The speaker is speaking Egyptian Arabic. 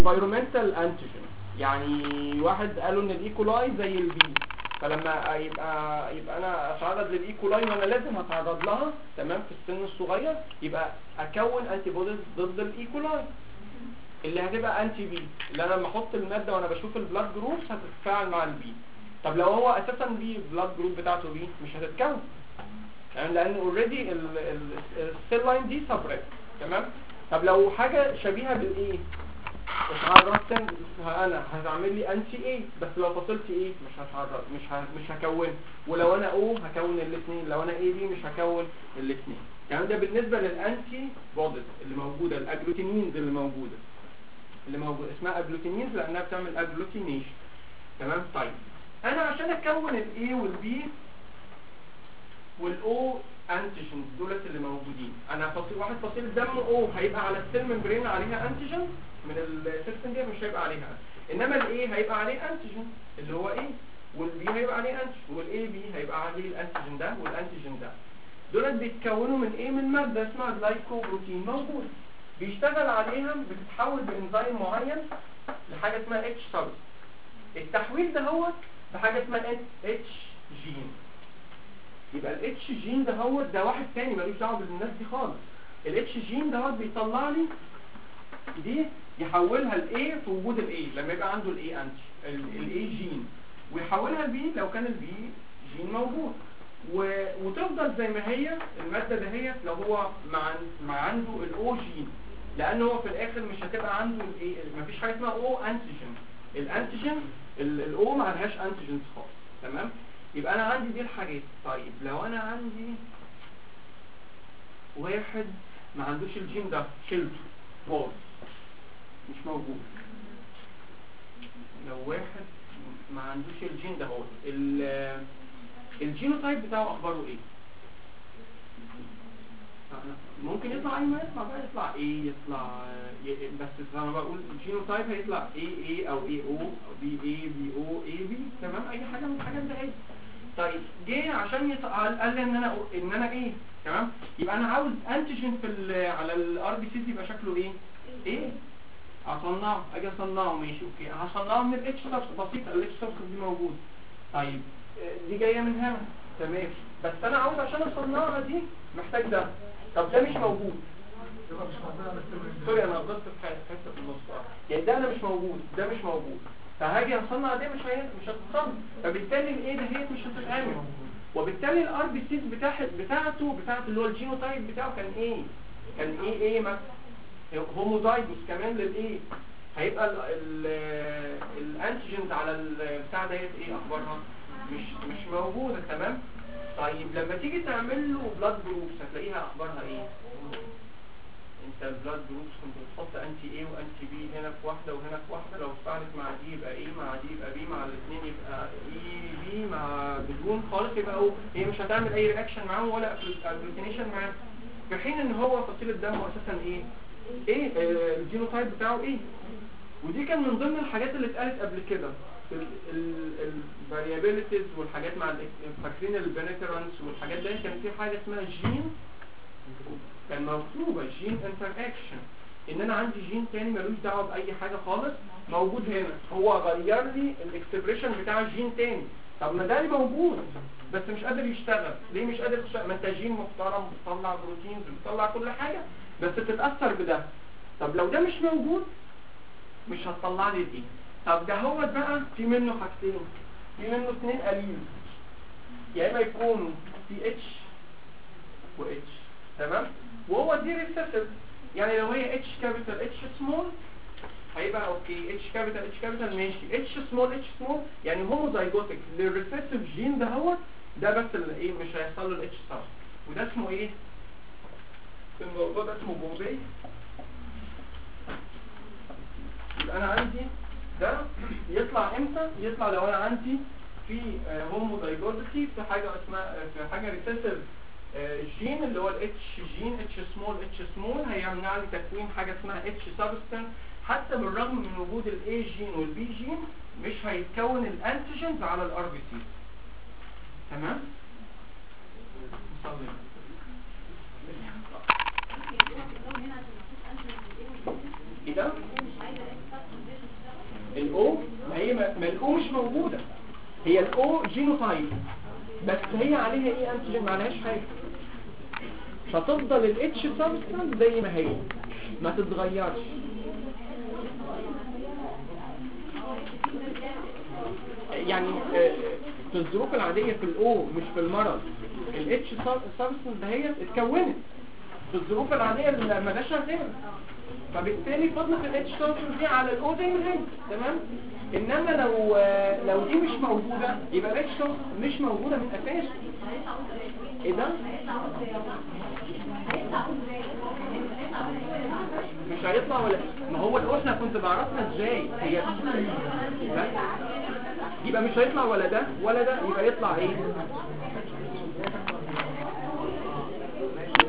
environmental antigen يعني واحد قالوا ان الايكولاي زي البي فلما يبقى يبقى انا اتعرض للايكولاي وانا لازم اتعرض لها تمام في السن الصغير يبقى اكون انتي بوديز ضد الايكولاي اللي هتبقى انتي بي اللي انا لما احط الماده وانا بشوف البلاد جروبس هتتفاعل مع البي طب لو هو اساسا بي البلاد جروب بتاعته بي مش هتتكون يعني لان اوريدي السيل لاين دي سبريت تمام طب لو حاجه شبيهه بالايه اتعرضت انا هتعمل لي انتي ايه بس لو فصلت ايه مش هتعرض مش ه... مش هكون ولو انا او هكون الاثنين لو انا اي بي مش هكون الاثنين يعني ده بالنسبه للانتي بوديز اللي موجوده الاجلوتينينز اللي موجوده اللي موجود اسمها اجلوتينينز لانها بتعمل اجلوتينيشن تمام طيب انا عشان اكون الاي والبي والاو انتيجنز دولت اللي موجودين انا فصيل واحد فصيل الدم او هيبقى على السيل ممبرين عليها انتيجن من السيستم دي مش هيبقى عليها انما الاي هيبقى عليه انتيجن اللي هو ايه والبي هيبقى عليه انتيجن والاي بي هيبقى عليه الانتيجن ده والانتيجن ده دولت بيتكونوا من ايه من ماده اسمها جلايكوبروتين موجود بيشتغل عليها بتتحول بانزيم معين لحاجه اسمها اتش سب التحويل ده هو بحاجه اسمها اتش جين يبقى الاتش جين ده هو ده واحد تاني ملوش دعوه بالناس دي خالص الاتش جين ده هو بيطلع لي دي يحولها لايه في وجود الايه لما يبقى عنده الايه انتي الايه جين ويحولها لبي لو كان البي جين موجود و... وتفضل زي ما هي الماده دهيت لو هو مع مع عنده الاو جين لان هو في الاخر مش هتبقى عنده الايه مفيش حاجه اسمها او انتيجين الانتيجين الاو ما لهاش انتيجينز خالص تمام يبقى انا عندي دي الحاجات طيب لو انا عندي واحد ما عندوش الجين ده شلته باظ مش موجود لو واحد ما عندوش الجين ده هو الجينوتايب بتاعه اخباره ايه ممكن يطلع اي ما يطلع بقى يطلع ايه يطلع ي- بس زي ما بقول الجينوتايب هيطلع اي اي او اي او او بي اي بي او اي بي تمام اي حاجه من الحاجات دي ايه طيب جه عشان يط... قال لي ان انا ان انا ايه تمام يبقى انا عاوز انتيجين في ال... على الار بي سي يبقى شكله ايه ايه اصنعه اجي اصنعه ماشي اوكي هصنعه من الاتش سبس بسيط الاتش سبس دي موجود طيب آه، دي جايه من هنا تمام بس انا عاوز عشان اصنعها دي محتاج ده طب ده مش موجود يبقى مش موجود على السيرفر سوري انا غلطت في حته حتة في النص آه. يعني ده انا مش موجود ده مش موجود فهاجي اصنع ده مش هي... مش هتتصنع فبالتالي الايه ده هي مش هتتعمل وبالتالي الار بي سيز بتاعت بتاعته بتاعت اللي هو الجينوتايب بتاعه كان ايه كان ايه ايه مثلا هوموزايجوس كمان للايه هيبقى ال- ال- الانتيجنز على البتاع ديت ايه اخبارها مش مش موجوده تمام طيب لما تيجي تعمل له بلاد جروبس هتلاقيها اخبارها ايه انت البلاد جروبس كنت بتحط انتي ايه وانتي بي هنا في واحده وهنا في واحده لو اتفاعلت مع دي يبقى ايه مع دي يبقى بي مع الاثنين يبقى اي بي مع بدون خالص يبقى او هي مش هتعمل اي رياكشن معاهم ولا اجلوتينيشن معاهم في حين ان هو فصيل الدم اساسا ايه ايه آه، الجينوتايب بتاعه ايه ودي كان من ضمن الحاجات اللي اتقالت قبل كده الفاريابيليتيز والحاجات مع ال- فاكرين البنترانس والحاجات دي كان في حاجه اسمها جين كان مكتوبه جين انتر اكشن ان انا عندي جين تاني ملوش دعوه باي حاجه خالص موجود هنا هو غير لي الاكسبريشن بتاع الجين تاني طب ما ده اللي موجود بس مش قادر يشتغل ليه مش قادر يشتغل ما انت جين محترم بتطلع بروتينز بتطلع كل حاجه بس بتتاثر بده طب لو ده مش موجود مش هتطلع لي دي طب ده هو بقى في منه حاجتين في منه اثنين قليل يا اما يكونوا في اتش و اتش تمام وهو دي ريسيسيف يعني لو هي اتش كابيتال اتش سمول هيبقى اوكي اتش كابيتال اتش كابيتال ماشي اتش سمول اتش سمول يعني هوموزايجوتيك للريسيسيف جين ده هو ده بس اللي ايه مش هيحصل له الاتش ستار وده اسمه ايه الموضوع ده اسمه بوبي يبقى انا عندي ده يطلع امتى يطلع لو انا عندي في هومودايجوزيتي في حاجه اسمها آه، في حاجه ريسيسيف جين اللي هو الاتش جين اتش سمول اتش سمول هيمنع لي تكوين حاجه اسمها اتش سبستنس حتى بالرغم من وجود الاي جين والبي جين مش هيتكون الانتيجنز على الار بي سي تمام نصلي. ايه ده الاو ما هي ما ما الاو مش موجوده هي الاو جينوتايب بس هي عليها ايه انتيجين ما عليهاش حاجه فتفضل الاتش سبستانس زي ما هي ما تتغيرش يعني آه، في الظروف العادية في الاو مش في المرض الاتش سبستانس دهيت اتكونت في الظروف العادية اللي ما ده شغال فبالتالي فضلت الاتش سبستانس دي على الاو زي ما هي تمام انما لو آه، لو دي مش موجودة يبقى الاتش سبستانس مش موجودة من اساسه ايه ده؟ مش هيطلع ولا ما هو الاو احنا كنت بعرفنا ازاي هي بس. يبقى مش هيطلع ولا ده ولا ده يبقى يطلع ايه